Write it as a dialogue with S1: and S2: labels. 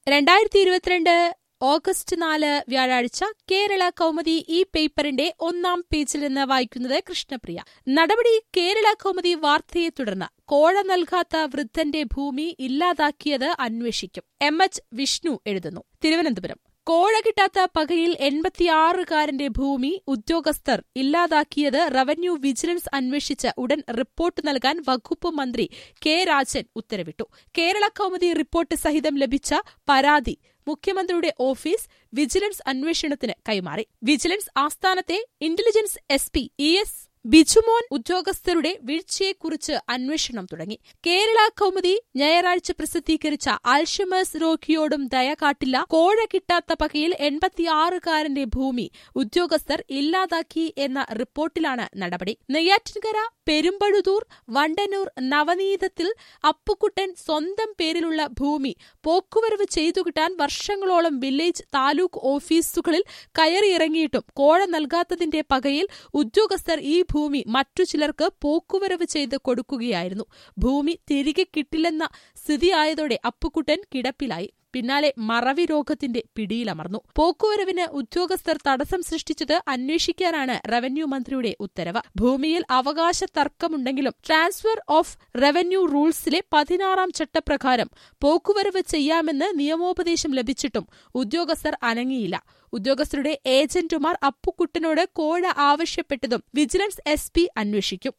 S1: രണ്ടായിരത്തി ഇരുപത്തിരണ്ട് ഓഗസ്റ്റ് നാല് വ്യാഴാഴ്ച കേരള കൗമുദി ഈ പേപ്പറിന്റെ ഒന്നാം പേജിൽ നിന്ന് വായിക്കുന്നത് കൃഷ്ണപ്രിയ നടപടി കേരള കൗമുദി വാർത്തയെ തുടർന്ന് കോഴ നൽകാത്ത വൃദ്ധന്റെ ഭൂമി ഇല്ലാതാക്കിയത് അന്വേഷിക്കും എം എച്ച് വിഷ്ണു എഴുതുന്നു തിരുവനന്തപുരം കോഴ കിട്ടാത്ത പകയിൽ എൺപത്തിയാറുകാരന്റെ ഭൂമി ഉദ്യോഗസ്ഥർ ഇല്ലാതാക്കിയത് റവന്യൂ വിജിലൻസ് അന്വേഷിച്ച് ഉടൻ റിപ്പോർട്ട് നൽകാൻ വകുപ്പ് മന്ത്രി കെ രാജൻ ഉത്തരവിട്ടു കേരള കൗമുദി റിപ്പോർട്ട് സഹിതം ലഭിച്ച പരാതി മുഖ്യമന്ത്രിയുടെ ഓഫീസ് വിജിലൻസ് അന്വേഷണത്തിന് കൈമാറി വിജിലൻസ് ആസ്ഥാനത്തെ intelligence S P E S Bijumon ഉദ്യോഗസ്ഥരുടെ വീഴ്ചയെക്കുറിച്ച് അന്വേഷണം തുടങ്ങി കേരള കൗമുദി ഞായറാഴ്ച പ്രസിദ്ധീകരിച്ച അൽഷമേഴ്സ് രോഗിയോടും ദയ കാട്ടില്ല കോഴ കിട്ടാത്ത പകയിൽ എൺപത്തിയാറുകാരന്റെ ഭൂമി ഉദ്യോഗസ്ഥർ ഇല്ലാതാക്കി എന്ന റിപ്പോർട്ടിലാണ് നടപടി നെയ്യാറ്റിൻകര പെരുമ്പഴുതൂർ വണ്ടന്നൂർ നവനീതത്തിൽ അപ്പുക്കുട്ടൻ സ്വന്തം പേരിലുള്ള ഭൂമി പോക്കുവരവ് ചെയ്തു കിട്ടാൻ വർഷങ്ങളോളം വില്ലേജ് താലൂക്ക് ഓഫീസുകളിൽ കയറിയിറങ്ങിയിട്ടും കോഴ നൽകാത്തതിന്റെ പകയിൽ ഉദ്യോഗസ്ഥർ ഈ ഭൂമി മറ്റു ചിലർക്ക് പോക്കുവരവ് ചെയ്ത് കൊടുക്കുകയായിരുന്നു ഭൂമി തിരികെ കിട്ടില്ലെന്ന സ്ഥിതിയായതോടെ അപ്പുക്കുട്ടൻ കിടപ്പിലായി പിന്നാലെ മറവി രോഗത്തിന്റെ പിടിയിലമർന്നു പോക്കുവരവിന് ഉദ്യോഗസ്ഥർ തടസ്സം സൃഷ്ടിച്ചത് അന്വേഷിക്കാനാണ് റവന്യൂ മന്ത്രിയുടെ ഉത്തരവ് ഭൂമിയിൽ അവകാശ തർക്കമുണ്ടെങ്കിലും ട്രാൻസ്ഫർ ഓഫ് റവന്യൂ റൂൾസിലെ പതിനാറാം ചട്ടപ്രകാരം പോക്കുവരവ് ചെയ്യാമെന്ന് നിയമോപദേശം ലഭിച്ചിട്ടും ഉദ്യോഗസ്ഥർ അനങ്ങിയില്ല ഉദ്യോഗസ്ഥരുടെ ഏജന്റുമാർ അപ്പുക്കുട്ടനോട് കോഴ ആവശ്യപ്പെട്ടതും വിജിലൻസ് എസ് അന്വേഷിക്കും